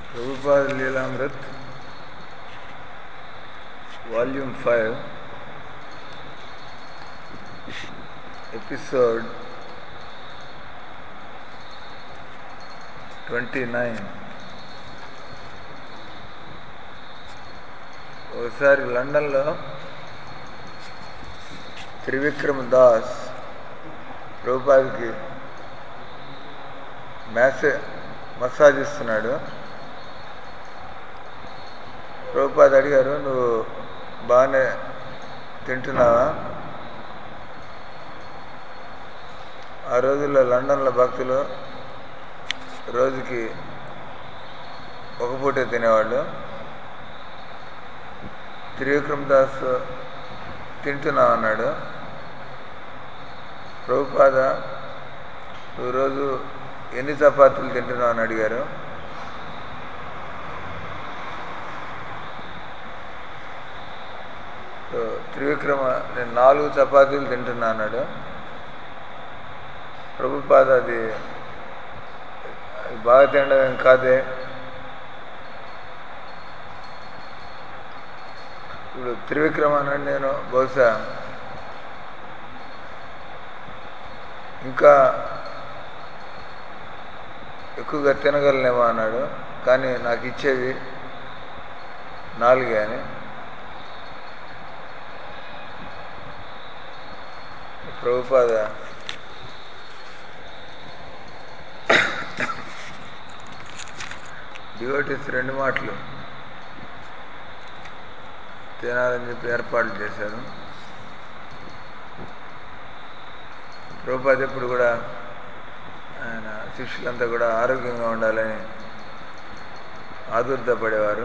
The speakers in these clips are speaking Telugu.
Prabhupada Lilamrit volume five episode twenty nine ఒకసారి లండన్లో త్రివిక్రమ్ దాస్ ప్రభుపాదికి మ్యాసే మసాజ్ ఇస్తున్నాడు ప్రభుపాద్ అడిగారు నువ్వు బాగానే తింటున్నావా ఆ రోజుల్లో లండన్లో భక్తులు రోజుకి ఒక పూటే తినేవాళ్ళు త్రివిక్రమ్ దాస్ తింటున్నావు అన్నాడు ప్రభుపాద నువ్వు రోజు ఎన్ని చపాతీలు తింటున్నావు అని అడిగారు త్రివిక్రమ నేను నాలుగు చపాతీలు తింటున్నా అన్నాడు ప్రభుపాద అది బాగా తినడం ఏం కాదే ఇప్పుడు త్రివిక్రమ అన్నాడు నేను బహుశా ఇంకా ఎక్కువగా తినగలనేమో అన్నాడు కానీ నాకు ఇచ్చేవి నాలుగే అని ప్రభుపాద డివోటీస్ రెండు మాటలు తినాలని చెప్పి ఏర్పాట్లు చేశారు ప్రభుపాద ఎప్పుడు కూడా ఆయన శిష్యులంతా కూడా ఆరోగ్యంగా ఉండాలని ఆదుర్ద పడేవారు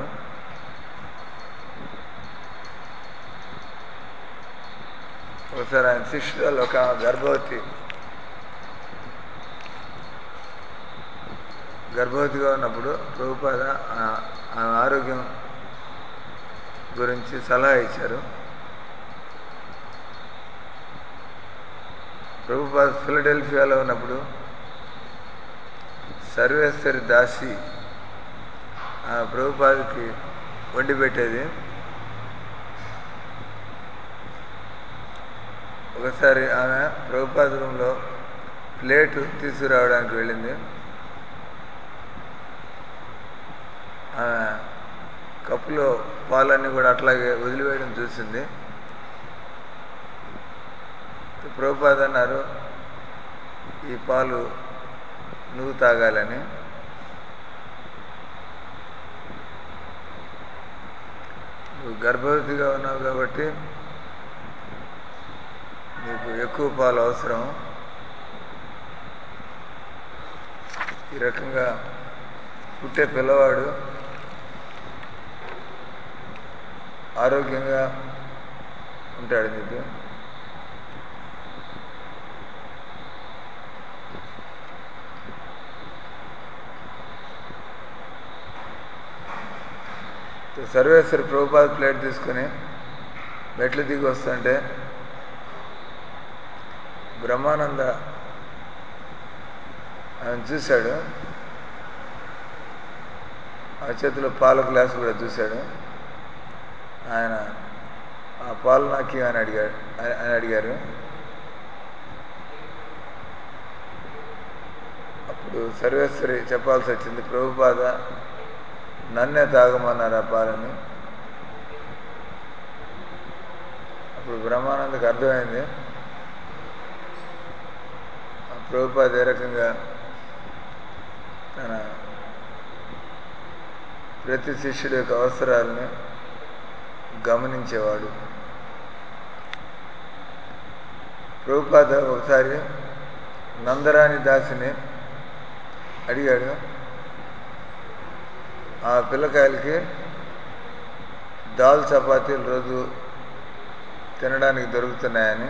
ఒకసారి ఆయన శిష్యురాలు ఒక గర్భవతి గర్భవతిగా ఉన్నప్పుడు ప్రభుపాద ఆమె ఆరోగ్యం గురించి సలహా ఇచ్చారు ప్రభుపాద ఫిలడెల్ఫియాలో ఉన్నప్పుడు సర్వేశ్వరి దాసి ఆ ప్రభుపాదికి వండి పెట్టేది ఒకసారి ఆమె ప్రభుపాద రూమ్లో ప్లేటు తీసుకురావడానికి వెళ్ళింది ఆమె కప్పులో పాలన్నీ కూడా అట్లాగే వదిలివేయడం చూసింది ప్రభుపాద అన్నారు ఈ పాలు నువ్వు తాగాలని నువ్వు గర్భవతిగా ఉన్నావు కాబట్టి నీకు ఎక్కువ పాలు అవసరం ఈ రకంగా పుట్టే పిల్లవాడు ఆరోగ్యంగా ఉంటాడు నీకు సర్వేశ్వరి ప్రభుపాద ప్లేట్ తీసుకుని మెట్లు దిగి వస్తుంటే బ్రహ్మానంద ఆయన చూశాడు ఆ చేతిలో పాల గ్లాసు కూడా చూశాడు ఆయన ఆ పాలు నాకి అని అడిగాడు అని అడిగారు అప్పుడు సర్వేశ్వరి చెప్పాల్సి వచ్చింది ప్రభుపాద నన్నే తాగమన్నారు ఆ పాలని అప్పుడు బ్రహ్మానందకు అర్థమైంది ప్రభుపాద ఏ రకంగా తన ప్రతి శిష్యుడి యొక్క అవసరాలని గమనించేవాడు ప్రభుపాద ఒకసారి నందరాని దాసిని అడిగాడు ఆ పిల్లకాయలకి దాల్ చపాతీలు రోజు తినడానికి దొరుకుతున్నాయని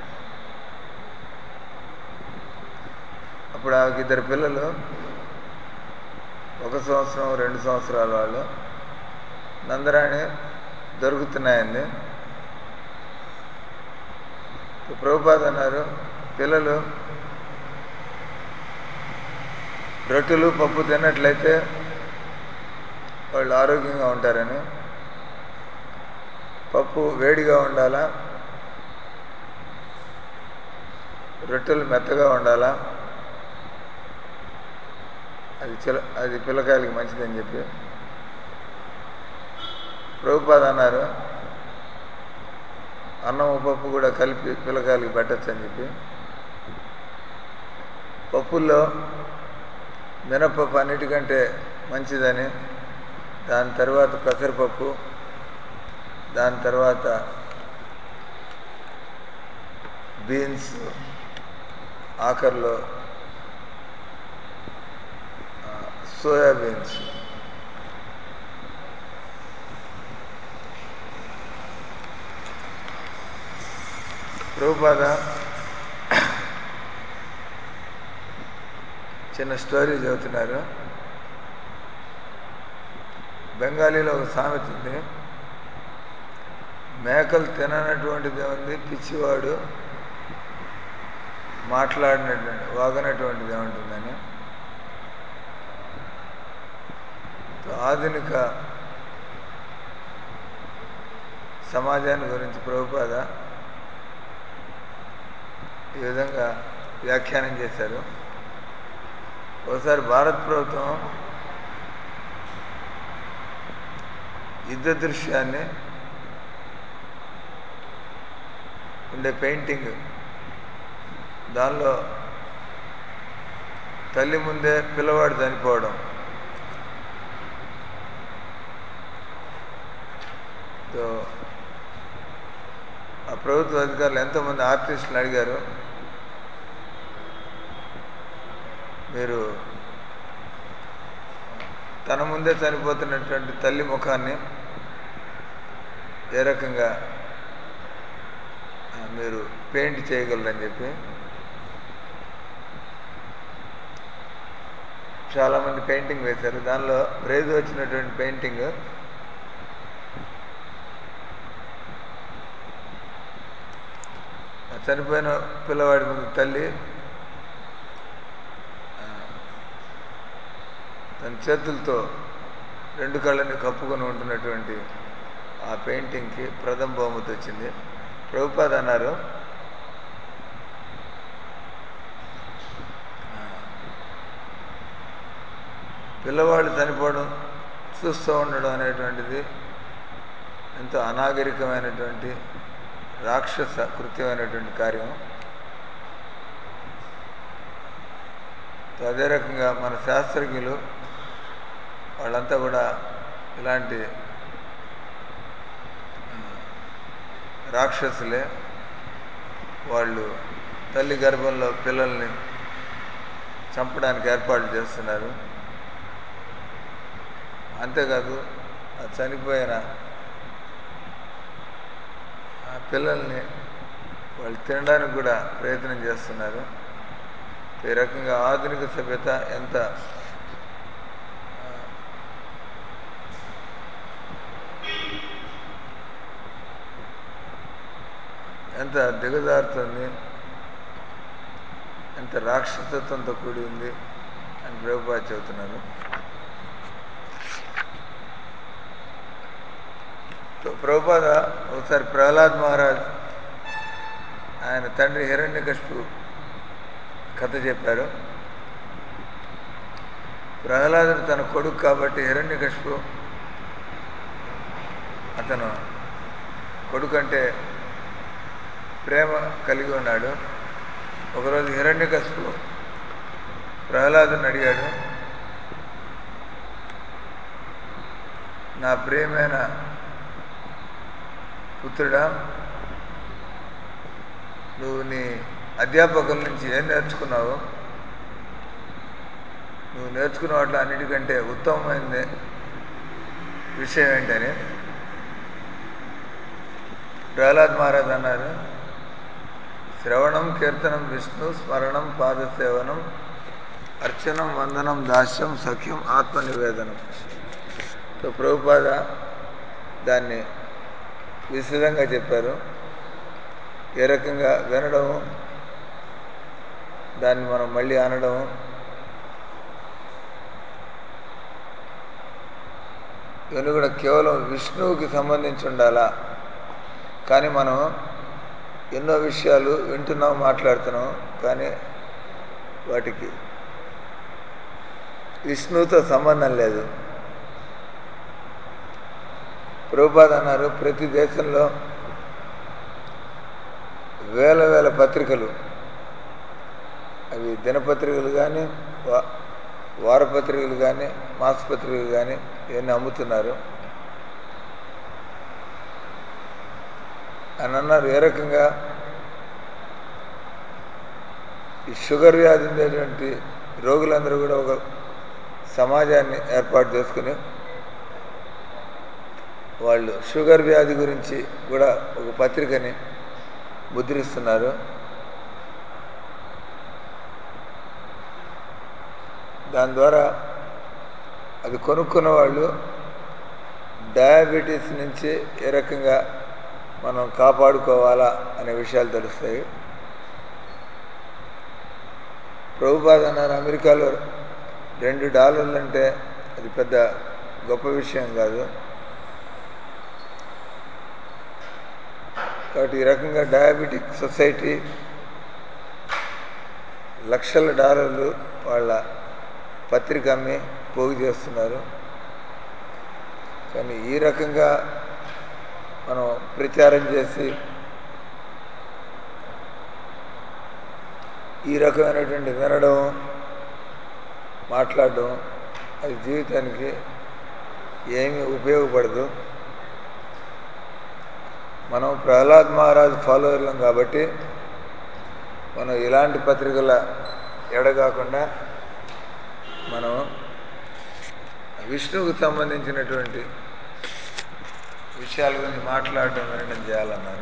అప్పుడు ఆమెకి ఇద్దరు పిల్లలు ఒక సంవత్సరం రెండు సంవత్సరాల వాళ్ళు నందరాణి దొరుకుతున్నాయండి ప్రభుపాద అన్నారు పిల్లలు రొట్టెలు పప్పు తిన్నట్లయితే వాళ్ళు ఆరోగ్యంగా ఉంటారని పప్పు వేడిగా ఉండాలా రొట్టెలు మెత్తగా ఉండాలా అది చిల అది పిల్లకాయలకి మంచిదని చెప్పి ప్రభుపాద అన్నారు అన్నం పప్పు కూడా కలిపి పిల్లకాయలకి పెట్టచ్చు అని చెప్పి పప్పుల్లో మినపప్పు అన్నిటికంటే మంచిదని దాని తర్వాత పెసరపప్పు దాని తర్వాత బీన్స్ ఆఖరిలో సోయా బీన్స్ ప్రభుపాద చిన్న స్టోరీ చదువుతున్నారు బెంగాలీలో ఒక సామెత ఉంది మేకలు తిననటువంటిది ఏముంది పిచ్చివాడు మాట్లాడినటువంటి వాగనటువంటిది ఏముంటుందని ఆధునిక సమాజాన్ని గురించి ప్రభుపాద ఈ విధంగా వ్యాఖ్యానం చేశారు ఒకసారి భారత ప్రభుత్వం యుద్ధ దృశ్యాన్ని ఉండే పెయింటింగ్ దానిలో తల్లి ముందే పిల్లవాడు చనిపోవడం తో ఆ ప్రభుత్వ అధికారులు ఎంతోమంది ఆర్టిస్టులు అడిగారు మీరు తన ముందే చనిపోతున్నటువంటి తల్లి ముఖాన్ని ఏ రకంగా మీరు పెయింట్ చేయగలరని చెప్పి చాలామంది పెయింటింగ్ వేశారు దానిలో ప్రైజ్ వచ్చినటువంటి పెయింటింగ్ చనిపోయిన పిల్లవాడి ముందు తల్లి తన చేతులతో రెండు కళ్ళని కప్పుకొని ఉంటున్నటువంటి ఆ పెయింటింగ్కి ప్రథమ బహుమతి వచ్చింది ప్రభుపాద్ అన్నారు పిల్లవాళ్ళు చనిపోవడం చూస్తూ ఉండడం అనేటువంటిది ఎంతో అనాగరికమైనటువంటి రాక్షస కృత్యమైనటువంటి కార్యం అదే రకంగా మన శాస్త్రజ్ఞులు వాళ్ళంతా కూడా ఇలాంటి రాక్షసులే వాళ్ళు తల్లి గర్భంలో పిల్లల్ని చంపడానికి ఏర్పాట్లు చేస్తున్నారు అంతేకాదు ఆ చనిపోయిన ఆ పిల్లల్ని వాళ్ళు తినడానికి కూడా ప్రయత్నం చేస్తున్నారు ఈ రకంగా ఆధునిక సభ్యత ఎంత ఎంత దిగజారుతుంది ఎంత రాక్షసత్వంతో కూడి ఉంది అని ప్రభుపాద చెబుతున్నారు ప్రభుపాద ఒకసారి ప్రహ్లాద్ మహారాజ్ ఆయన తండ్రి హిరణ్యకశిపు కథ చెప్పారు ప్రహ్లాదుడు తన కొడుకు కాబట్టి హిరణ్యకశిపు అతను కొడుకు అంటే ప్రేమ కలిగి ఉన్నాడు ఒకరోజు హిరణ్యకశిపు ప్రహ్లాదుని అడిగాడు నా ప్రియమైన పుత్రుడా నువ్వు నీ అధ్యాపకుల నుంచి ఏం నేర్చుకున్నావు నువ్వు నేర్చుకున్న వాటిలో అన్నిటికంటే ఉత్తమమైనది విషయం ఏంటని ప్రహ్లాద్ మహారాజ్ అన్నారు శ్రవణం కీర్తనం విష్ణు స్మరణం పాదసేవనం అర్చనం వందనం దాస్యం సఖ్యం ఆత్మనివేదనం సో ప్రభుపాద దాన్ని విశదంగా చెప్పారు ఏ రకంగా వినడం దాన్ని మనం మళ్ళీ అనడం ఇవన్నీ కూడా కేవలం విష్ణువుకి సంబంధించి ఉండాలా కానీ మనం ఎన్నో విషయాలు వింటున్నాం మాట్లాడుతున్నాం కానీ వాటికి విష్ణువుతో సంబంధం లేదు ప్రభుపాద్ అన్నారు ప్రతి దేశంలో వేల వేల పత్రికలు అవి దినపత్రికలు కానీ వా వారపత్రికలు కానీ మాసపత్రికలు కానీ ఇవన్నీ అమ్ముతున్నారు అని అన్నారు ఏ రకంగా ఈ షుగర్ వ్యాధి ఉండేటువంటి రోగులందరూ కూడా ఒక సమాజాన్ని ఏర్పాటు చేసుకుని వాళ్ళు షుగర్ వ్యాధి గురించి కూడా ఒక పత్రికని ముద్రిస్తున్నారు దాని ద్వారా అది కొనుక్కున్న వాళ్ళు డయాబెటీస్ నుంచి ఏ రకంగా మనం కాపాడుకోవాలా అనే విషయాలు తెలుస్తాయి ప్రభుపాద అన్నారు అమెరికాలో రెండు డాలర్లు అంటే అది పెద్ద గొప్ప విషయం కాదు కాబట్టి ఈ రకంగా డయాబెటిక్ సొసైటీ లక్షల డాలర్లు వాళ్ళ పత్రిక అమ్మి పోగు చేస్తున్నారు కానీ ఈ రకంగా మనం ప్రచారం చేసి ఈ రకమైనటువంటి వినడం మాట్లాడడం అది జీవితానికి ఏమీ ఉపయోగపడదు మనం ప్రహ్లాద్ మహారాజ్ ఫాలోవర్లం కాబట్టి మనం ఇలాంటి పత్రికల ఎడగాకుండా మనం విష్ణువుకు సంబంధించినటువంటి విషయాల గురించి మాట్లాడడం వినడం చేయాలన్నారు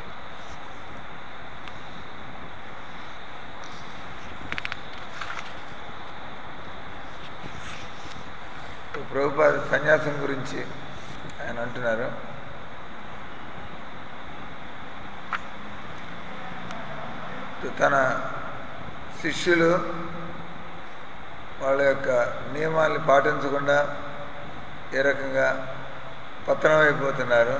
ప్రభుపాద సన్యాసం గురించి ఆయన అంటున్నారు తన శిష్యులు వాళ్ళ యొక్క నియమాల్ని పాటించకుండా ఏ రకంగా పతనం అయిపోతున్నారు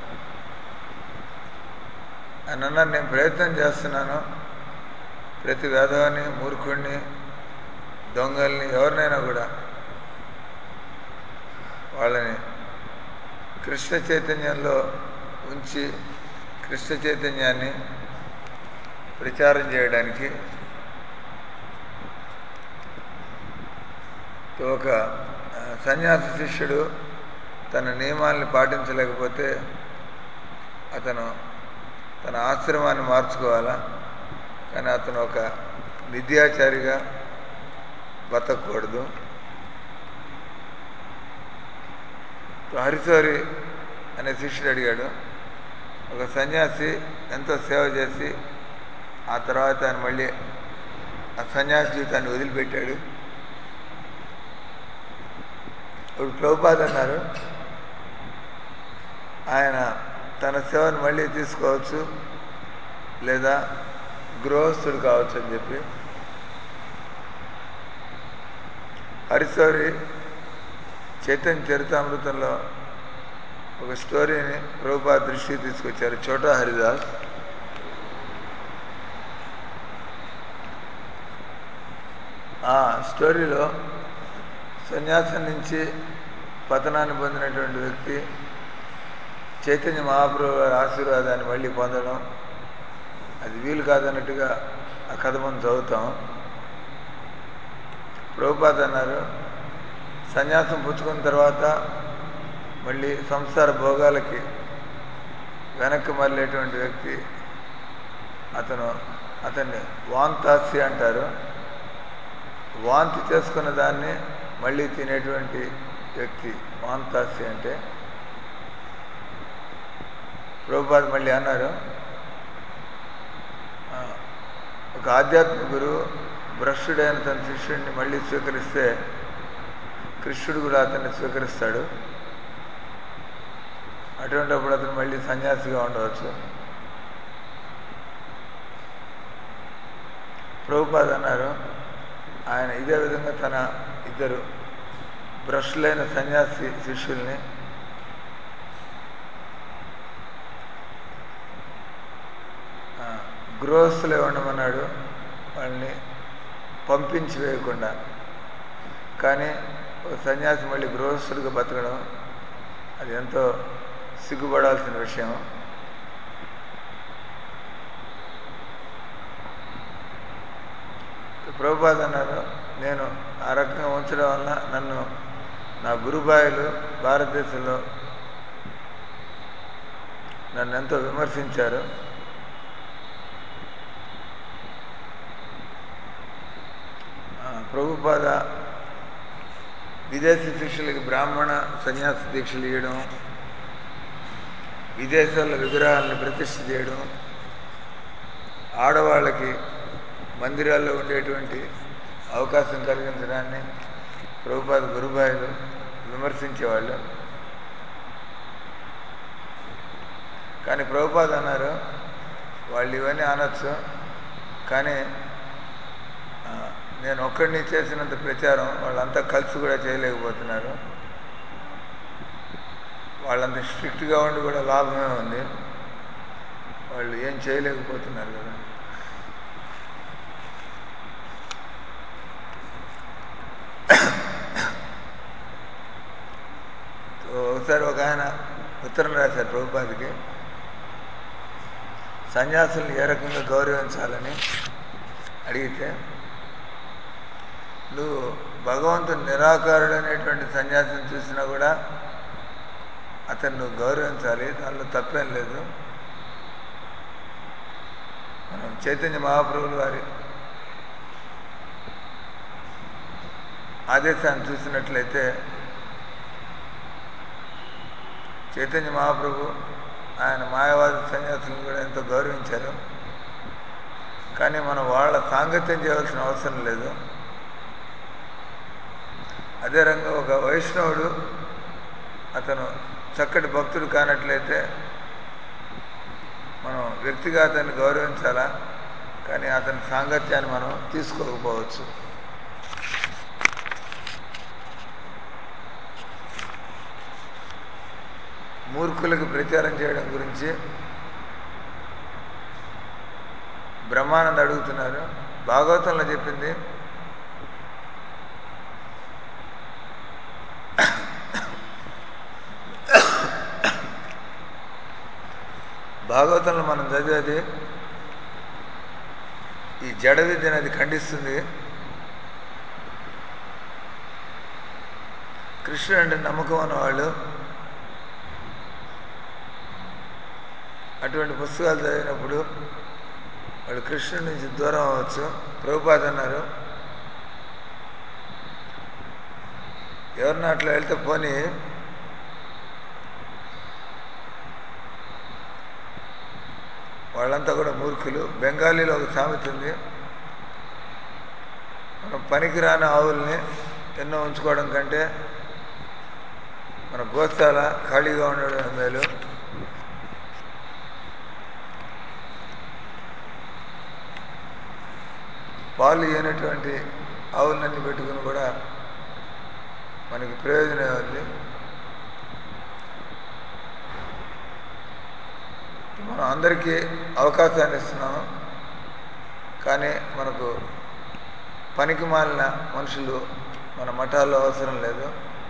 అని అన్నారు నేను ప్రయత్నం చేస్తున్నాను ప్రతి వేదవాన్ని మూర్ఖుడిని దొంగల్ని ఎవరినైనా కూడా వాళ్ళని కృష్ణ చైతన్యంలో ఉంచి కృష్ణ చైతన్యాన్ని ప్రచారం చేయడానికి ఒక సన్యాస శిష్యుడు తన నియమాల్ని పాటించలేకపోతే అతను తన ఆశ్రమాన్ని మార్చుకోవాలా కానీ అతను ఒక విద్యాచారిగా బతకూడదు హరిశౌరి అనే శిష్యుడు అడిగాడు ఒక సన్యాసి ఎంతో సేవ చేసి ఆ తర్వాత ఆయన మళ్ళీ ఆ సన్యాసి జీవితాన్ని వదిలిపెట్టాడు ఇప్పుడు ప్రభుపాద్ అన్నారు ఆయన తన సేవను మళ్ళీ తీసుకోవచ్చు లేదా గృహస్థుడు కావచ్చు అని చెప్పి హరిశౌరి చైతన్య చరితామృతంలో ఒక స్టోరీని ప్రభుపాద్ దృష్టికి తీసుకొచ్చారు చోటా హరిదాస్ ఆ స్టోరీలో సన్యాసం నుంచి పతనాన్ని పొందినటువంటి వ్యక్తి చైతన్య మహాప్రభు గారి ఆశీర్వాదాన్ని మళ్ళీ పొందడం అది వీలు కాదన్నట్టుగా ఆ కథ మనం చదువుతాం ప్రభుపాద్ అన్నారు సన్యాసం పుచ్చుకున్న తర్వాత మళ్ళీ సంసార భోగాలకి వెనక్కి మళ్ళేటువంటి వ్యక్తి అతను అతన్ని వాంతాసి అంటారు వాంతి చేసుకున్న దాన్ని మళ్ళీ తినేటువంటి వ్యక్తి వాంతాసి అంటే ప్రభుపాద్ మళ్ళీ అన్నారు ఒక ఆధ్యాత్మిక గురువు భ్రష్టుడైన తన శిష్యుడిని మళ్ళీ స్వీకరిస్తే కృష్ణుడు కూడా అతన్ని స్వీకరిస్తాడు అటువంటిప్పుడు అతను మళ్ళీ సన్యాసిగా ఉండవచ్చు ప్రభుపాద్ అన్నారు ఆయన ఇదే విధంగా తన ఇద్దరు భ్రష్టులైన సన్యాసి శిష్యుల్ని ఆ, గృహస్థులే ఉండమన్నాడు వాళ్ళని పంపించి వేయకుండా కానీ ఒక సన్యాసి మళ్ళీ గృహస్థుడిగా బతకడం అది ఎంతో సిగ్గుపడాల్సిన విషయం ప్రభుపాద అన్నారు నేను ఆ రకంగా ఉంచడం వల్ల నన్ను నా గురుబాయిలు భారతదేశంలో నన్ను ఎంతో విమర్శించారు ఆ, ప్రభుపాద విదేశీ శిష్యులకి బ్రాహ్మణ సన్యాస దీక్షలు ఇవ్వడం విదేశాల్లో విగ్రహాలను ప్రతిష్ఠ చేయడం ఆడవాళ్ళకి మందిరాల్లో ఉండేటువంటి అవకాశం కలిగించడాన్ని ప్రభుపాద గురుబాయిలు విమర్శించేవాళ్ళు కానీ ప్రభుపాద అన్నారు వాళ్ళు ఇవన్నీ అనొచ్చు కానీ ఆ, నేను ఒక్కడిని చేసినంత ప్రచారం వాళ్ళంతా కలిసి కూడా చేయలేకపోతున్నారు వాళ్ళంత స్ట్రిక్ట్గా ఉండి కూడా లాభమే ఉంది వాళ్ళు ఏం చేయలేకపోతున్నారు కదా సో ఒకసారి ఒక ఆయన ఉత్తరం రాశారు ప్రభుపాదికి సన్యాసుల్ని ఏ రకంగా గౌరవించాలని అడిగితే నువ్వు భగవంతుడు నిరాకారుడు అనేటువంటి సన్యాసిని చూసినా కూడా అతను నువ్వు గౌరవించాలి దానిలో తప్పేం లేదు మనం చైతన్య మహాప్రభులు వారి ఆదేశాన్ని చూసినట్లయితే చైతన్య మహాప్రభు ఆయన మాయావాద సన్యాసులను కూడా ఎంతో గౌరవించారు కానీ మనం వాళ్ళ సాంగత్యం చేయవలసిన అవసరం లేదు అదే రంగా ఒక వైష్ణవుడు అతను చక్కటి భక్తుడు కానట్లయితే మనం వ్యక్తిగా అతన్ని గౌరవించాలా కానీ అతని సాంగత్యాన్ని మనం తీసుకోకపోవచ్చు మూర్ఖులకు ప్రచారం చేయడం గురించి బ్రహ్మానంద అడుగుతున్నారు భాగవతంలో చెప్పింది భాగవతంలో మనం చదివేది ఈ జడ విద్యను అది ఖండిస్తుంది కృష్ణుడు అంటే నమ్మకం ఉన్నవాళ్ళు అటువంటి పుస్తకాలు చదివినప్పుడు వాళ్ళు కృష్ణుడి నుంచి దూరం అవ్వచ్చు ప్రభుపాద అన్నారు ఎవరిని అట్లా వెళ్తే పోనీ వాళ్ళంతా కూడా మూర్ఖులు బెంగాలీలో ఒక సామెత ఉంది మనం పనికిరాని ఆవుల్ని ఎన్నో ఉంచుకోవడం కంటే మన గోశాల ఖాళీగా ఉండడం మేలు పాలు ఇవ్వనటువంటి ఆవులన్నీ పెట్టుకుని కూడా మనకి ప్రయోజనం ఉంది మనం అందరికీ అవకాశాన్ని ఇస్తున్నాము కానీ మనకు పనికి మాలిన మనుషులు మన మఠాల్లో అవసరం లేదు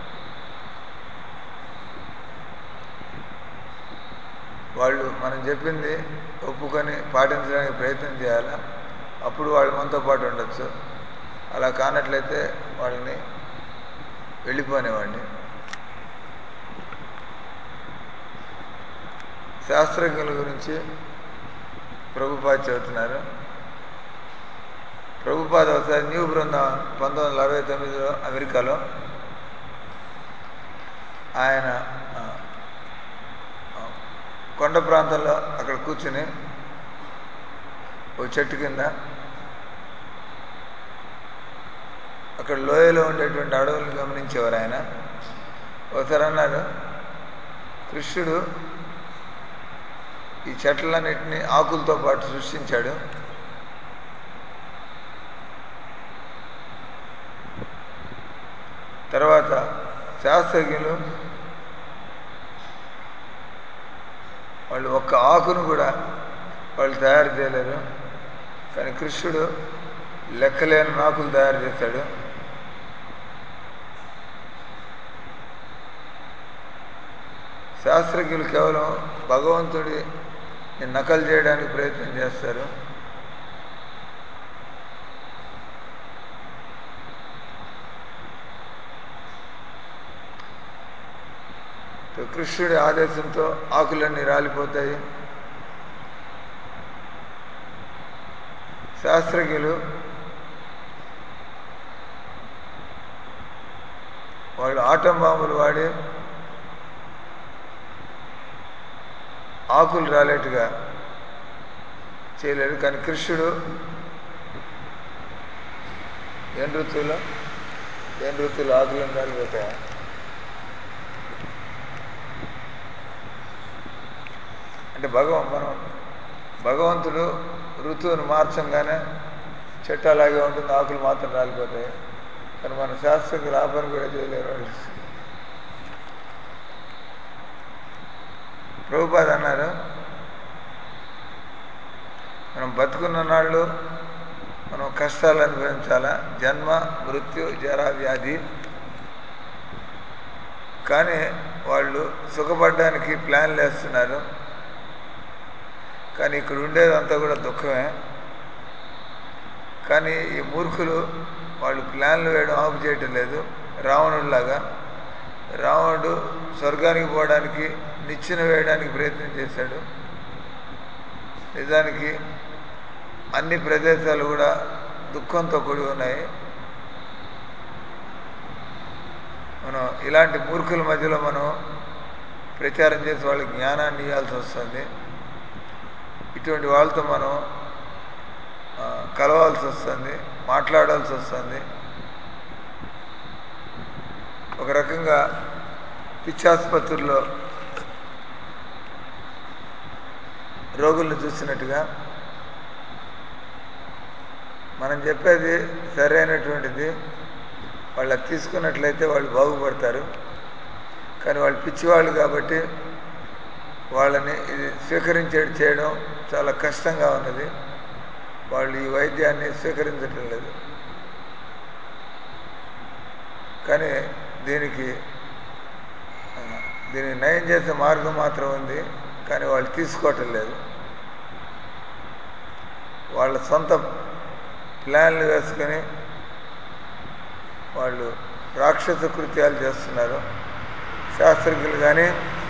వాళ్ళు మనం చెప్పింది ఒప్పుకొని పాటించడానికి ప్రయత్నం చేయాలి అప్పుడు వాళ్ళు మనతో పాటు ఉండొచ్చు అలా కానట్లయితే వాళ్ళని వెళ్ళిపోనేవాడిని శాస్త్రజ్ఞుల గురించి ప్రభుపాద చెబుతున్నారు ప్రభుపాద ఒకసారి న్యూ బృందం పంతొమ్మిది వందల అరవై తొమ్మిదిలో అమెరికాలో ఆయన ఆ, ఆ, కొండ ప్రాంతంలో అక్కడ కూర్చుని ఒక చెట్టు కింద అక్కడ లోయలో ఉండేటువంటి అడవులను గమనించేవారు ఆయన ఒకసారి అన్నారు కృష్ణుడు ఈ చెట్లన్నింటినీ ఆకులతో పాటు సృష్టించాడు తర్వాత శాస్త్రజ్ఞులు వాళ్ళు ఒక్క ఆకును కూడా వాళ్ళు తయారు చేయలేరు కానీ కృష్ణుడు లెక్కలేని ఆకులు తయారు చేశాడు శాస్త్రజ్ఞులు కేవలం భగవంతుడి నకలు చేయడానికి ప్రయత్నం చేస్తారు కృష్ణుడి ఆదేశంతో ఆకులన్నీ రాలిపోతాయి శాస్త్రజ్ఞులు వాళ్ళు ఆటం బాంబులు వాడి ఆకులు రాలేట్టుగా చేయలేడు కానీ కృష్ణుడు ఏం ఋతువులో ఏం ఋతువులో ఆకులను రాలిపోతాయా అంటే భగవ మనం భగవంతుడు ఋతువును మార్చంగానే చెట్టు అలాగే ఉంటుంది ఆకులు మాత్రం రాలిపోతాయి కానీ మన శాస్త్రజ్ఞులు ఆ పని కూడా చేయలేరు వాళ్ళు ప్రభుపాద అన్నారు మనం బతుకున్న నాళ్ళు మనం కష్టాలు అనుభవించాలా జన్మ మృత్యు జర వ్యాధి కానీ వాళ్ళు సుఖపడడానికి ప్లాన్లు వేస్తున్నారు కానీ ఇక్కడ ఉండేదంతా కూడా దుఃఖమే కానీ ఈ మూర్ఖులు వాళ్ళు ప్లాన్లు వేయడం ఆపు చేయటం లేదు రావణుడిలాగా రావణుడు స్వర్గానికి పోవడానికి నిచ్చెన వేయడానికి ప్రయత్నం చేశాడు నిజానికి అన్ని ప్రదేశాలు కూడా దుఃఖంతో కూడి ఉన్నాయి మనం ఇలాంటి మూర్ఖుల మధ్యలో మనం ప్రచారం చేసి వాళ్ళకి జ్ఞానాన్ని ఇవ్వాల్సి వస్తుంది ఇటువంటి వాళ్ళతో మనం కలవాల్సి వస్తుంది మాట్లాడాల్సి వస్తుంది ఒక రకంగా పిచ్చాసుపత్రుల్లో రోగుల్ని చూసినట్టుగా మనం చెప్పేది సరైనటువంటిది వాళ్ళు తీసుకున్నట్లయితే వాళ్ళు బాగుపడతారు కానీ వాళ్ళు పిచ్చివాళ్ళు కాబట్టి వాళ్ళని ఇది స్వీకరించేది చేయడం చాలా కష్టంగా ఉన్నది వాళ్ళు ఈ వైద్యాన్ని స్వీకరించటం లేదు కానీ దీనికి దీన్ని నయం చేసే మార్గం మాత్రం ఉంది కానీ వాళ్ళు తీసుకోవటం లేదు వాళ్ళ సొంత ప్లాన్లు వేసుకొని వాళ్ళు రాక్షస కృత్యాలు చేస్తున్నారు శాస్త్రజ్ఞులు కానీ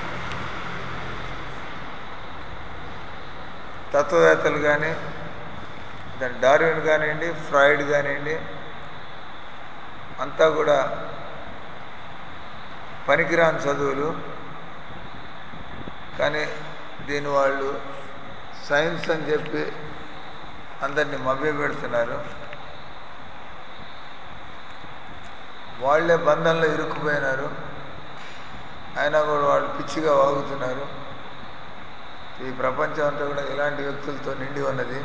తత్వవేత్తలు కానీ దాని డార్విన్ కానివ్వండి ఫ్రాయిడ్ కానివ్వండి అంతా కూడా పనికిరాని చదువులు కానీ దీని వాళ్ళు సైన్స్ అని చెప్పి అందరినీ మభ్య పెడుతున్నారు వాళ్లే బంధంలో ఇరుక్కుపోయినారు అయినా కూడా వాళ్ళు పిచ్చిగా వాగుతున్నారు ఈ ప్రపంచం అంతా కూడా ఇలాంటి వ్యక్తులతో నిండి ఉన్నది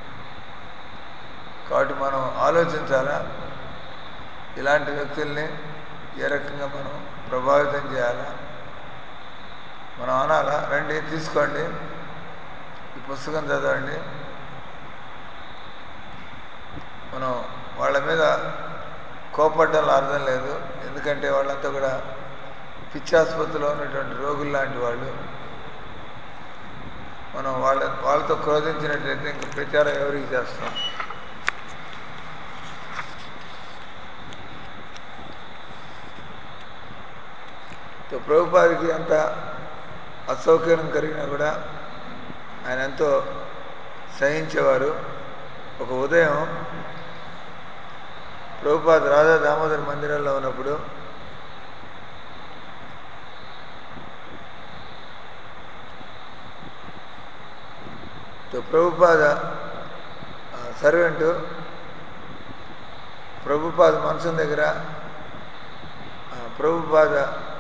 కాబట్టి మనం ఆలోచించాలా ఇలాంటి వ్యక్తుల్ని ఏ రకంగా మనం ప్రభావితం చేయాలా మనం అనాలా రండి తీసుకోండి ఈ పుస్తకం చదవండి మనం వాళ్ళ మీద కోపడ్డంలో అర్థం లేదు ఎందుకంటే వాళ్ళంతా కూడా పిచ్చాసుపత్రిలో ఉన్నటువంటి రోగులు లాంటి వాళ్ళు మనం వాళ్ళ వాళ్ళతో క్రోధించినట్లయితే ఇంక ప్రచారం ఎవరికి చేస్తాం ప్రభుపాదికి అంత అసౌకర్యం కలిగినా కూడా ఆయన ఎంతో సహించేవారు ఒక ఉదయం ప్రభుపాద్ రాధా దామోదర్ మందిరంలో ఉన్నప్పుడు ప్రభుపాద సర్వెంటు ప్రభుపాద మంచం దగ్గర ప్రభుపాద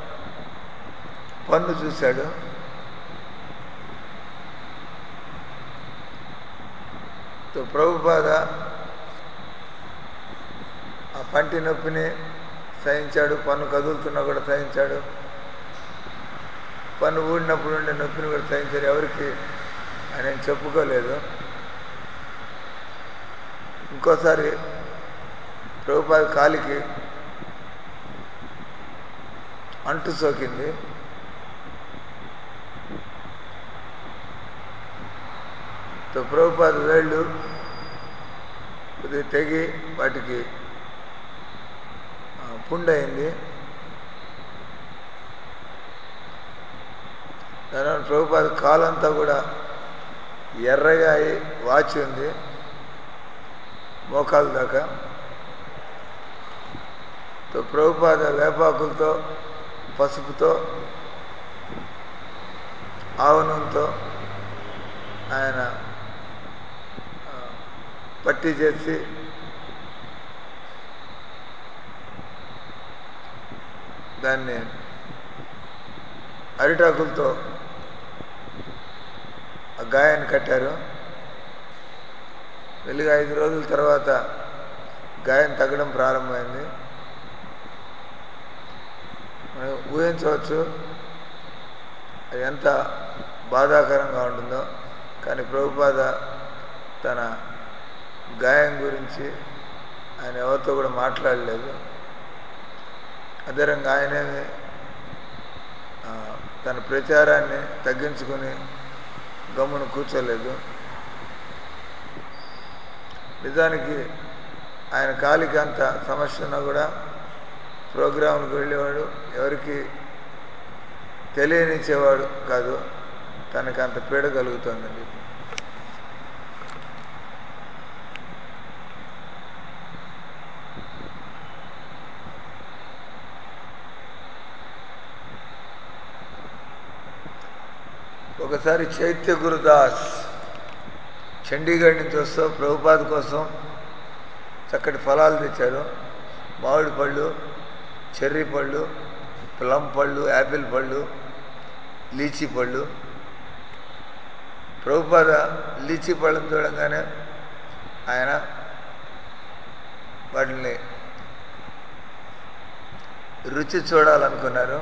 పన్ను చూశాడు ప్రభుపాద ఆ పంటి నొప్పిని సహించాడు పన్ను కదులుతున్నా కూడా సహించాడు పన్ను ఊడినప్పుడు ఉండే నొప్పిని కూడా సహించాడు ఎవరికి ఆయన ఏం చెప్పుకోలేదు ఇంకోసారి ప్రభుపాద కాలికి అంటు సోకింది తో ప్రభుపాద వేళ్ళు కొద్దిగా తెగి వాటికి ఆ, పుండయింది దాని ప్రభుపాద కాలంతా కూడా ఎర్రగా అయి వాచి ఉంది మోకాలు దాకా తో ప్రభుపాద వేపాకులతో పసుపుతో ఆవనంతో ఆయన ఆ, పట్టీ చేసి దాన్ని అరిటాకులతో ఆ గాయాన్ని కట్టారు వెలుగు ఐదు రోజుల తర్వాత గాయం తగ్గడం ప్రారంభమైంది మనం ఊహించవచ్చు అది ఎంత బాధాకరంగా ఉంటుందో కానీ ప్రభుపాద తన గాయం గురించి ఆయన ఎవరితో కూడా మాట్లాడలేదు అదేవిధంగా ఆయనేమి ఆ, తన ప్రచారాన్ని తగ్గించుకుని గమ్మును కూర్చోలేదు నిజానికి ఆయన కాలికి అంత సమస్య ఉన్నా కూడా ప్రోగ్రాంలకు వెళ్ళేవాడు ఎవరికి తెలియనిచ్చేవాడు కాదు తనకు అంత పీడ కలుగుతుందని చెప్పి ఒకసారి చైత్య గురుదాస్ చండీగఢ్ నుంచి వస్తూ ప్రభుపాద కోసం చక్కటి ఫలాలు తెచ్చారు మామిడి పళ్ళు చెర్రీ పళ్ళు ప్లమ్ పళ్ళు యాపిల్ పళ్ళు లీచీ పళ్ళు ప్రభుపాద లీచీ పళ్ళను చూడంగానే ఆయన వాటిని రుచి చూడాలనుకున్నారు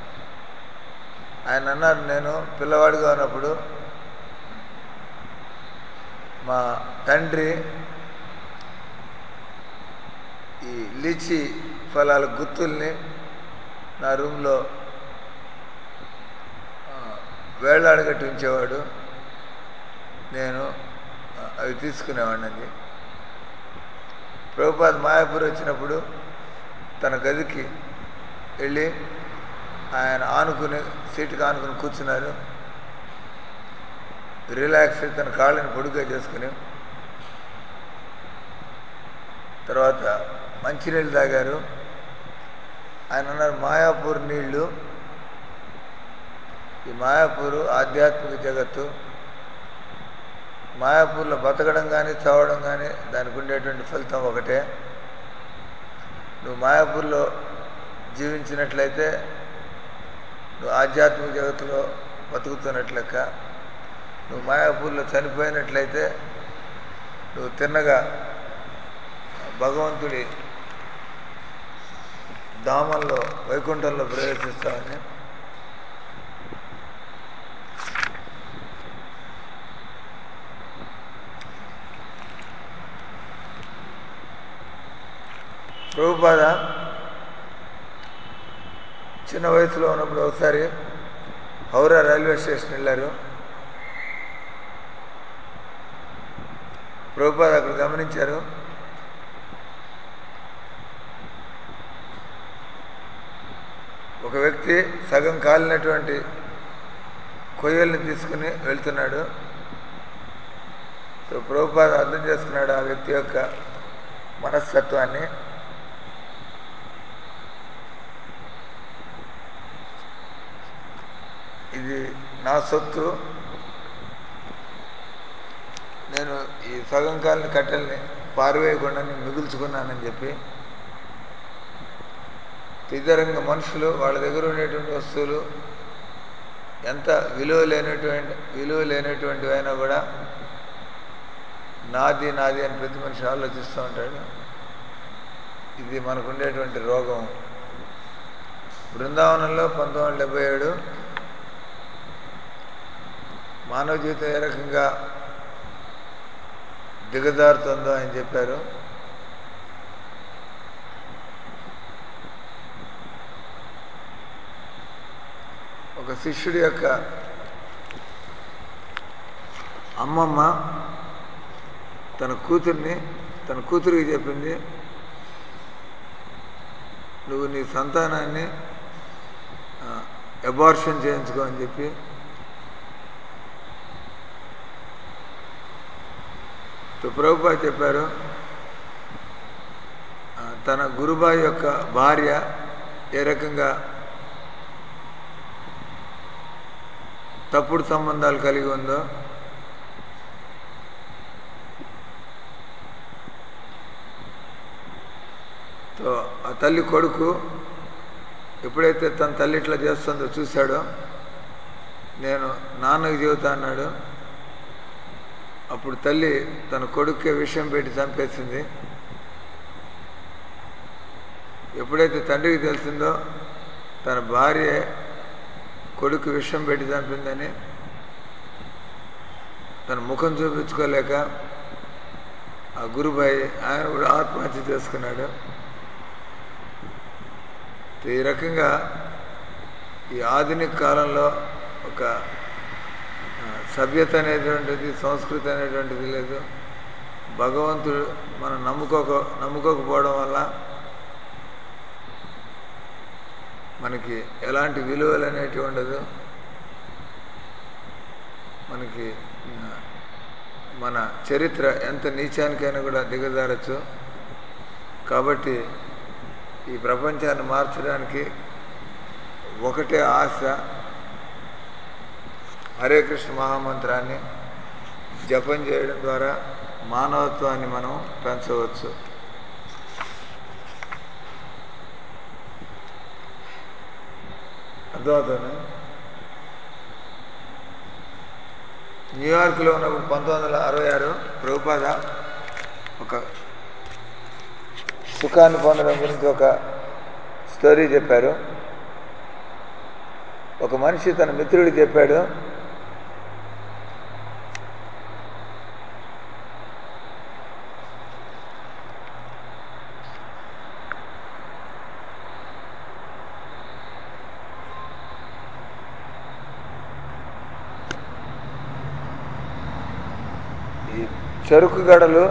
ఆయన అన్నారు నేను పిల్లవాడిగా ఉన్నప్పుడు మా తండ్రి ఈ లీచీ ఫలాల గుత్తుల్ని నా రూమ్లో ఆ, వేలాడగట్టి ఉంచేవాడు నేను ఆ, అవి తీసుకునేవాడిని అది ప్రభుపాద్ మాయాపూర్ వచ్చినప్పుడు తన గదికి వెళ్ళి ఆయన ఆనుకుని సీటుకి ఆనుకుని కూర్చున్నారు రిలాక్స్ అయి తన కాళ్ళని పొడుగ్గా చేసుకుని తర్వాత మంచినీళ్ళు తాగారు ఆయన అన్నారు మాయాపూర్ నీళ్లు ఈ మాయాపూరు ఆధ్యాత్మిక జగత్తు మాయాపూర్లో బతకడం కానీ చావడం కానీ దానికి ఉండేటువంటి ఫలితం ఒకటే నువ్వు మాయాపూర్లో జీవించినట్లయితే నువ్వు ఆధ్యాత్మిక జగత్తులో బతుకుతున్నట్లు లెక్క నువ్వు మాయాపూర్లో చనిపోయినట్లయితే నువ్వు తిన్నగా భగవంతుడి ధామంలో వైకుంఠంలో ప్రవేశిస్తావని ప్రభుపాద చిన్న వయసులో ఉన్నప్పుడు ఒకసారి హౌరా రైల్వే స్టేషన్ వెళ్ళారు ప్రభుపాద అక్కడ గమనించారు ఒక వ్యక్తి సగం కాలినటువంటి కొయ్యల్ని తీసుకుని వెళ్తున్నాడు సో ప్రభుపాద అర్థం చేసుకున్నాడు ఆ వ్యక్తి యొక్క మనస్తత్వాన్ని ఇది నా సొత్తు నేను ఈ సగం కాలిన కట్టెల్ని పారివేయకుండా నేను మిగుల్చుకున్నానని చెప్పి ఇతరంగా మనుషులు వాళ్ళ దగ్గర ఉండేటువంటి వస్తువులు ఎంత విలువ లేనటువంటి విలువ లేనటువంటివైనా కూడా నాది నాది అని ప్రతి మనిషి ఆలోచిస్తూ ఉంటాడు ఇది మనకు ఉండేటువంటి రోగం బృందావనంలో పంతొమ్మిది వందల డెబ్బై ఏడు మానవ జీవితం ఏ రకంగా దిగజారుతుందో ఆయన చెప్పారు ఒక శిష్యుడి యొక్క అమ్మమ్మ తన కూతుర్ని తన కూతురికి చెప్పింది నువ్వు నీ సంతానాన్ని అబార్షన్ చేయించుకో అని చెప్పి ప్రభుపా చెప్పారు ఆ, తన గురుబాయి యొక్క భార్య ఏ రకంగా తప్పుడు సంబంధాలు కలిగి ఉందో తో ఆ తల్లి కొడుకు ఎప్పుడైతే తన తల్లి ఇట్లా చేస్తుందో చూశాడో నేను నాన్నకి చెబుతా అన్నాడు అప్పుడు తల్లి తన కొడుక్కే విషయం పెట్టి చంపేసింది ఎప్పుడైతే తండ్రికి తెలిసిందో తన భార్య కొడుకు విషం పెట్టి చంపిందని తన ముఖం చూపించుకోలేక ఆ గురుబాయి ఆయన కూడా ఆత్మహత్య చేసుకున్నాడు ఈ రకంగా ఈ ఆధునిక కాలంలో ఒక ఆ, సభ్యత అనేటువంటిది సంస్కృతి అనేటువంటిది లేదు భగవంతుడు మనం నమ్ముకోక నమ్ముకోకపోవడం వల్ల మనకి ఎలాంటి విలువలు అనేటివి ఉండదు మనకి ఆ, మన చరిత్ర ఎంత నీచానికైనా కూడా దిగజారచ్చు కాబట్టి ఈ ప్రపంచాన్ని మార్చడానికి ఒకటే ఆశ హరే కృష్ణ మహామంత్రాన్ని జపం చేయడం ద్వారా మానవత్వాన్ని మనం పెంచవచ్చు అర్థమవుతుంది న్యూయార్క్లో ఉన్నప్పుడు పంతొమ్మిది వందల అరవై ఆరు ప్రభుపాద ఒక సుఖాన్ని పొందడం గురించి ఒక స్టోరీ చెప్పారు ఒక మనిషి తన మిత్రుడికి చెప్పాడు ఈ చెరుకు గడలు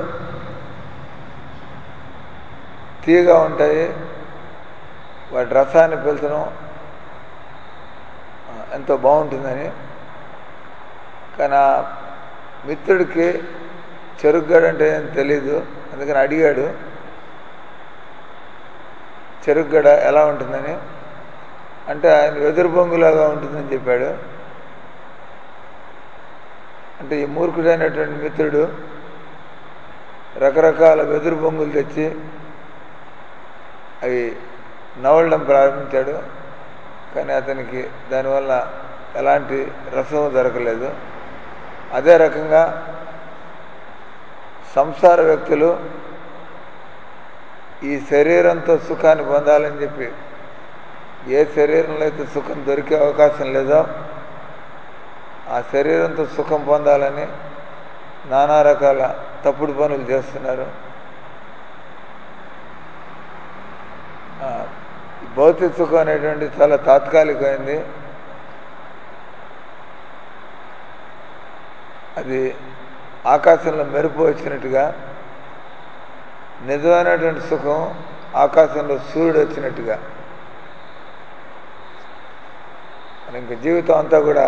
తీయగా ఉంటాయి వాటి రసాన్ని పీల్చడం ఆ, ఎంతో బాగుంటుందని కానీ ఆ మిత్రుడికి చెరుకు గడ అంటే ఏం తెలీదు అందుకని అడిగాడు చెరుకు గడ ఎలా ఉంటుందని అంటే ఆయన వెదురు బొంగులాగా ఉంటుందని చెప్పాడు అంటే ఈ మూర్ఖుడైనటువంటి మిత్రుడు రకరకాల వెదురు బొంగులు తెచ్చి అవి నవలడం ప్రారంభించాడు కానీ అతనికి దానివల్ల ఎలాంటి రసం దొరకలేదు అదే రకంగా సంసార వ్యక్తులు ఈ శరీరంతో సుఖాన్ని పొందాలని చెప్పి ఏ శరీరంలో అయితే సుఖం దొరికే అవకాశం లేదో ఆ శరీరంతో సుఖం పొందాలని నానా రకాల తప్పుడు పనులు చేస్తున్నారు ఆ, ఈ భౌతిక సుఖం అనేటువంటి చాలా తాత్కాలికమైంది అది ఆకాశంలో మెరుపు వచ్చినట్టుగా నిజమైనటువంటి సుఖం ఆకాశంలో సూర్యుడు వచ్చినట్టుగా మరి ఇంక జీవితం అంతా కూడా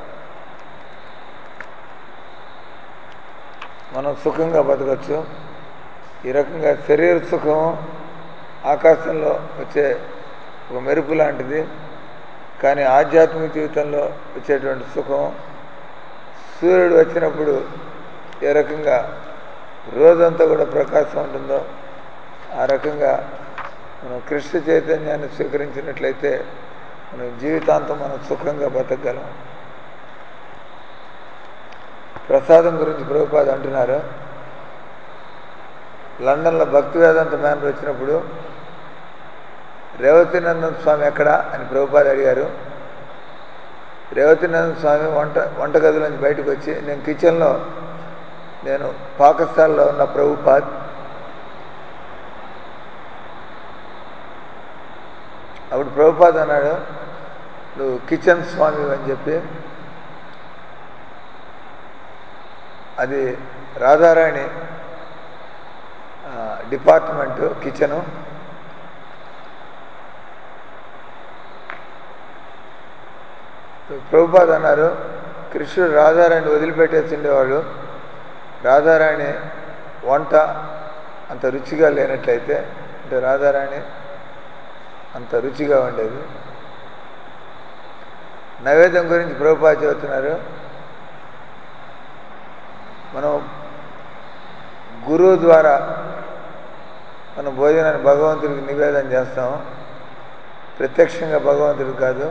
మనం సుఖంగా బతకచ్చు ఈ రకంగా శరీర సుఖం ఆకాశంలో వచ్చే ఒక మెరుపు లాంటిది కానీ ఆధ్యాత్మిక జీవితంలో వచ్చేటువంటి సుఖం సూర్యుడు వచ్చినప్పుడు ఏ రకంగా రోజంతా కూడా ప్రకాశం ఉంటుందో ఆ రకంగా మనం కృష్ణ చైతన్యాన్ని స్వీకరించినట్లయితే మనం జీవితాంతం మనం సుఖంగా బతకగలం ప్రసాదం గురించి ప్రభుపాద అంటున్నారు లండన్లో భక్తి వేదాంత మేనర్ వచ్చినప్పుడు రేవతినందన్ స్వామి ఎక్కడా అని ప్రభుపాద అడిగారు రేవతినందన్ స్వామి వంట వంటగదిలో నుంచి బయటకు వచ్చి నేను కిచెన్లో నేను పాకిస్తాన్లో ఉన్న ప్రభుపాద్ అప్పుడు ప్రభుపాద్ అన్నాడు నువ్వు కిచెన్ స్వామి అని చెప్పి అది రాధారాణి డిపార్ట్మెంటు కిచెను ప్రభుపాద్ అన్నారు కృష్ణుడు రాధారాణి వదిలిపెట్టేసి ఉండేవాడు రాధారాణి వంట అంత రుచిగా లేనట్లయితే అంటే రాధారాణి అంత రుచిగా ఉండేది నైవేద్యం గురించి ప్రభుపాద చెబుతున్నారు మనం గురువు ద్వారా మనం భోజనాన్ని భగవంతుడికి నివేదన చేస్తాం ప్రత్యక్షంగా భగవంతుడికి కాదు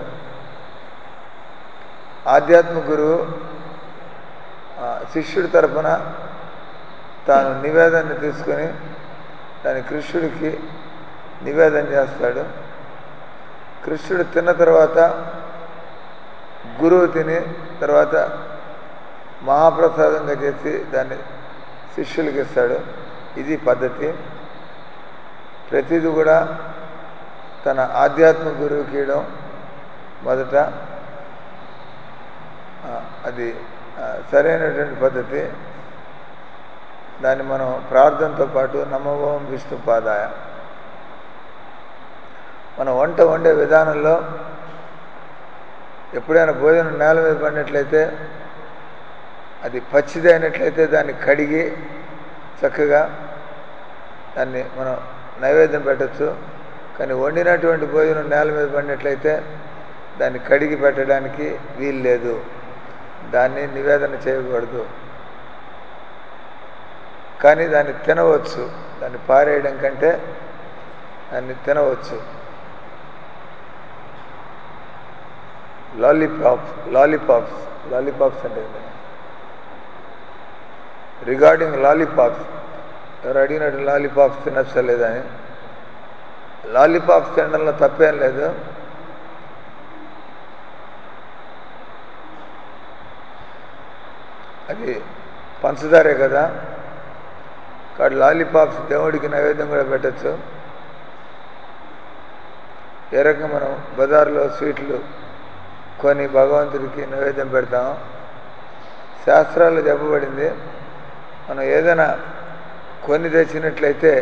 ఆధ్యాత్మిక గురువు శిష్యుడి తరపున తాను నివేదన తీసుకొని దాని కృష్ణుడికి నివేదన చేస్తాడు కృష్ణుడు తిన్న తర్వాత గురువు తిని తర్వాత మహాప్రసాదంగా చేసి దాన్ని శిష్యులకి ఇస్తాడు ఇది పద్ధతి ప్రతిదీ కూడా తన ఆధ్యాత్మిక గురువుకి ఇవ్వడం మొదట అది సరైనటువంటి పద్ధతి దాన్ని మనం ప్రార్థనతో పాటు నమ్మవం విష్ణుపాదాయ మన వంట వండే విధానంలో ఎప్పుడైనా భోజనం నేల మీద పడినట్లయితే అది పచ్చిది అయినట్లయితే దాన్ని కడిగి చక్కగా దాన్ని మనం నైవేద్యం పెట్టచ్చు కానీ వండినటువంటి భోజనం నేల మీద పడినట్లయితే దాన్ని కడిగి పెట్టడానికి వీలు లేదు దాన్ని నివేదన చేయకూడదు కానీ దాన్ని తినవచ్చు దాన్ని పారేయడం కంటే దాన్ని తినవచ్చు లాలీపాప్స్ లాలీపాప్స్ లాలీపాప్స్ అంటే రిగార్డింగ్ లాలీపాప్స్ ఎవరు అడిగినట్టు లాలీపాప్స్ తినచ్చా లేదని లాలీపాప్స్ తినడంలో తప్పేం లేదు అది పంచదారే కదా కాబట్టి లాలీపాప్స్ దేవుడికి నైవేద్యం కూడా పెట్టచ్చు ఏ రకంగా మనం బజార్లో స్వీట్లు కొని భగవంతుడికి నైవేద్యం పెడతాం శాస్త్రాల్లో చెప్పబడింది మనం ఏదైనా కొని తెచ్చినట్లయితే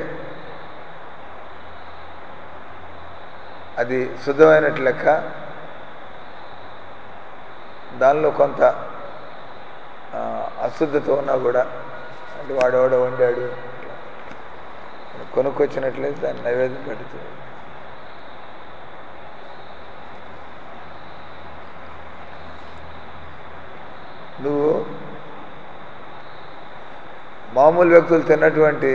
అది శుద్ధమైనట్లు లెక్క దానిలో కొంత అశుద్ధత ఉన్నా కూడా అంటే వాడెవడో వండాడు కొనుక్కొచ్చినట్లయితే దాన్ని నైవేద్యం పెడుతుంది నువ్వు మామూలు వ్యక్తులు తిన్నటువంటి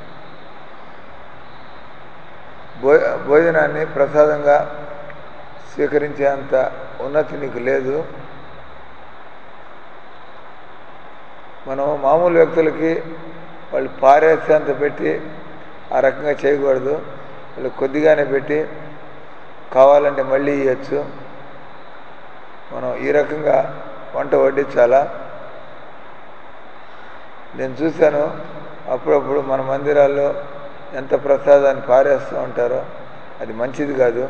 భో భోజనాన్ని ప్రసాదంగా స్వీకరించేంత ఉన్నతి నీకు లేదు మనం మామూలు వ్యక్తులకి వాళ్ళు పారేసేంత పెట్టి ఆ రకంగా చేయకూడదు వాళ్ళు కొద్దిగానే పెట్టి కావాలంటే మళ్ళీ ఇవ్వచ్చు మనం ఈ రకంగా వంట వడ్డించాలా నేను చూశాను అప్పుడప్పుడు మన మందిరాల్లో ఎంత ప్రసాదాన్ని పారేస్తూ ఉంటారో అది మంచిది కాదు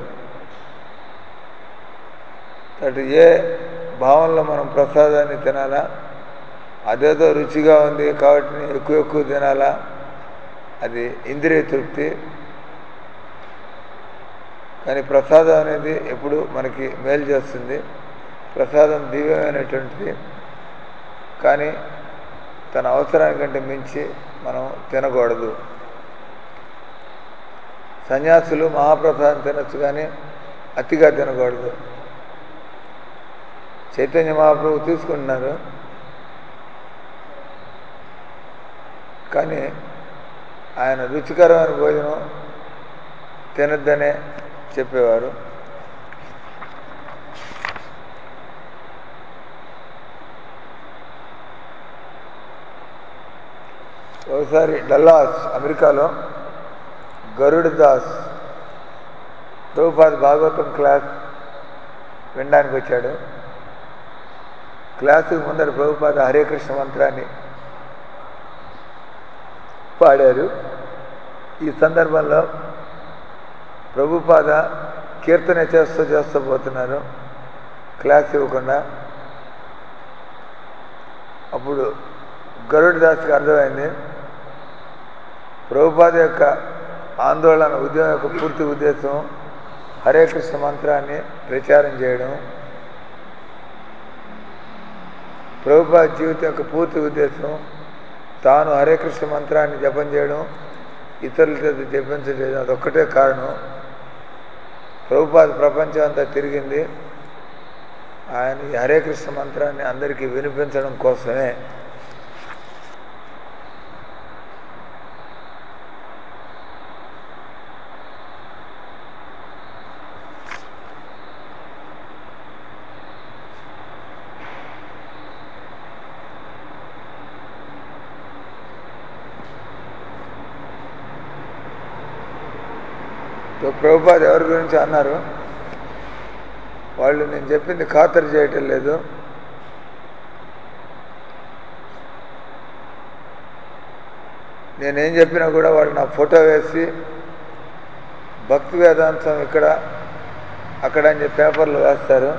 అటు ఏ భావంలో మనం ప్రసాదాన్ని తినాలా అదేదో రుచిగా ఉంది కాబట్టి ఎక్కువ ఎక్కువ తినాలా అది ఇంద్రియ తృప్తి కానీ ప్రసాదం అనేది ఎప్పుడు మనకి మేలు చేస్తుంది ప్రసాదం దివ్యమైనటువంటిది కానీ తన అవసరానికంటే మించి మనం తినకూడదు సన్యాసులు మహాప్రసాదం తినచ్చు కానీ అతిగా తినకూడదు చైతన్య మహాప్రభు తీసుకుంటున్నారు కానీ ఆయన రుచికరమైన భోజనం తినద్దనే చెప్పేవారు ఒకసారి డల్లాస్ అమెరికాలో గరుడ్ దాస్ ప్రభుపాద భాగవతం క్లాస్ వినడానికి వచ్చాడు క్లాసుకు ముందర ప్రభుపాద హరే కృష్ణ మంత్రాన్ని పాడారు ఈ సందర్భంలో ప్రభుపాద కీర్తన చేస్తూ చేస్తూ పోతున్నారు క్లాస్ ఇవ్వకుండా అప్పుడు గరుడ్ దాస్కి అర్థమైంది ప్రభుపాద యొక్క ఆందోళన ఉద్యమం యొక్క పూర్తి ఉద్దేశం హరే కృష్ణ మంత్రాన్ని ప్రచారం చేయడం ప్రభుపాద జీవితం యొక్క పూర్తి ఉద్దేశం తాను హరే కృష్ణ మంత్రాన్ని జపం చేయడం ఇతరుల చేత జపించలేదు అదొక్కటే కారణం ప్రభుపాద ప్రపంచం అంతా తిరిగింది ఆయన ఈ హరే కృష్ణ మంత్రాన్ని అందరికీ వినిపించడం కోసమే సో ప్రభుపాద ఎవరి గురించి అన్నారు వాళ్ళు నేను చెప్పింది ఖాతరు చేయటం లేదు నేనేం చెప్పినా కూడా వాళ్ళు నా ఫోటో వేసి భక్తి వేదాంతం ఇక్కడ అక్కడ అని చెప్పి పేపర్లు వేస్తారు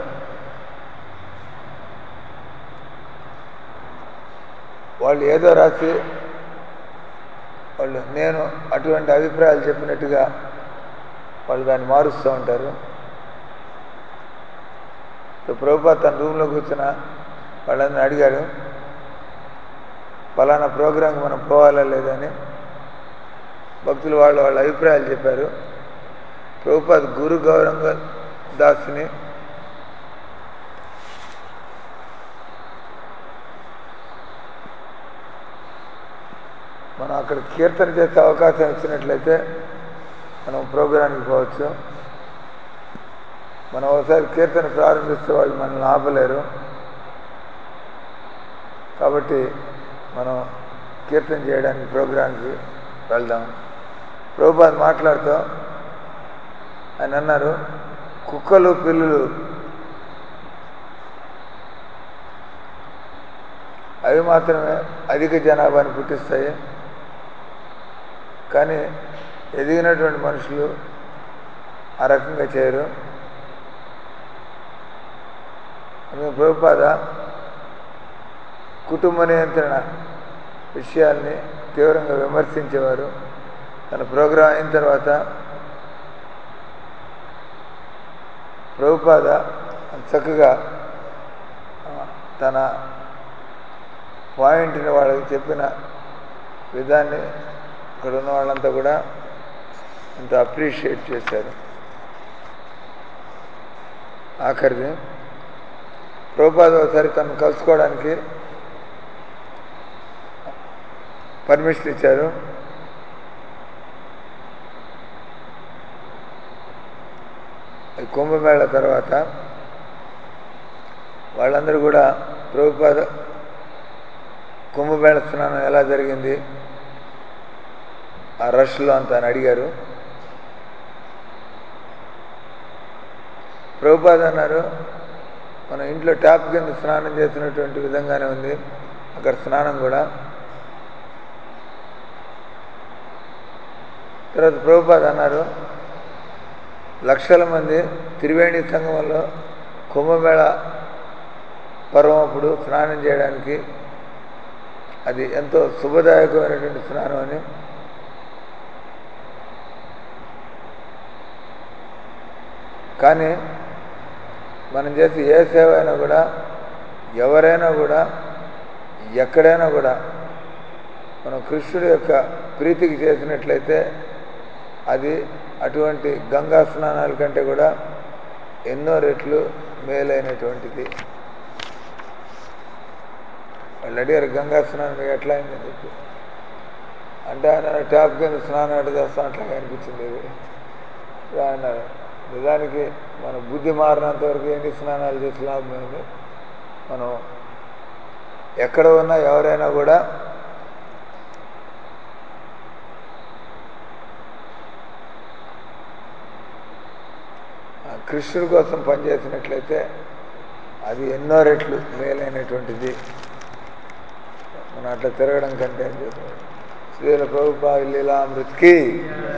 వాళ్ళు ఏదో రాసి వాళ్ళు నేను అటువంటి అభిప్రాయాలు చెప్పినట్టుగా వాళ్ళు దాన్ని మారుస్తూ ఉంటారు సో ప్రభుపా తన రూమ్లో కూర్చున్న వాళ్ళందరూ అడిగారు ఫలానా ప్రోగ్రాంకి మనం పోవాలా లేదని భక్తులు వాళ్ళు వాళ్ళ అభిప్రాయాలు చెప్పారు ప్రభుపాద్ గురు గౌరంగ దాస్ని మనం అక్కడ కీర్తన చేసే అవకాశం ఇచ్చినట్లయితే మనం ప్రోగ్రాంకి పోవచ్చు మనం ఒకసారి కీర్తన ప్రారంభిస్తే వాళ్ళు మనల్ని ఆపలేరు కాబట్టి మనం కీర్తన చేయడానికి ప్రోగ్రాంకి వెళ్దాం ప్రభుపాద్ మాట్లాడుతూ ఆయన అన్నారు కుక్కలు పిల్లులు అవి మాత్రమే అధిక జనాభాని పుట్టిస్తాయి కానీ ఎదిగినటువంటి మనుషులు ఆ రకంగా చేయరు అందుకే ప్రభుపాద కుటుంబ నియంత్రణ విషయాల్ని తీవ్రంగా విమర్శించేవారు తన ప్రోగ్రాం అయిన తర్వాత ప్రభుపాద చక్కగా తన పాయింట్ని వాళ్ళకి చెప్పిన విధాన్ని ఇక్కడ ఉన్న వాళ్ళంతా కూడా ఎంతో అప్రిషియేట్ చేశారు ఆఖరిది ప్రభుపాద ఒకసారి తను కలుసుకోవడానికి పర్మిషన్ ఇచ్చారు కుంభమేళ తర్వాత వాళ్ళందరూ కూడా ప్రభుపాద కుంభమేళ స్నానం ఎలా జరిగింది ఆ రష్లో అంత అని అడిగారు ప్రభుపాద అన్నారు మన ఇంట్లో ట్యాప్ కింద స్నానం చేసినటువంటి విధంగానే ఉంది అక్కడ స్నానం కూడా తర్వాత ప్రభుపాద అన్నారు లక్షల మంది త్రివేణి సంగమంలో కుంభమేళ పర్వం అప్పుడు స్నానం చేయడానికి అది ఎంతో శుభదాయకమైనటువంటి స్నానం అని కానీ మనం చేసే ఏ సేవ అయినా కూడా ఎవరైనా కూడా ఎక్కడైనా కూడా మనం కృష్ణుడి యొక్క ప్రీతికి చేసినట్లయితే అది అటువంటి గంగా స్నానాల కంటే కూడా ఎన్నో రెట్లు మేలైనటువంటిది వాళ్ళు అడిగారు గంగా స్నానం మీకు ఎట్లా అయిందని చెప్పి అంటే ఆయన ట్యాప్ కింద స్నానం ఎట్లా చేస్తాం అట్లాగే అనిపించింది ఇది ఆయన నిజానికి మన బుద్ధి మారినంత వరకు ఎన్ని స్నానాలు చేసి లాభం ఏంది మనం ఎక్కడ ఉన్నా ఎవరైనా కూడా కృష్ణుడి కోసం పనిచేసినట్లయితే అది ఎన్నో రెట్లు మేలైనటువంటిది మనం అట్లా తిరగడం కంటే అని చెప్పారు శ్రీల ప్రభుపాద లీలామృతికి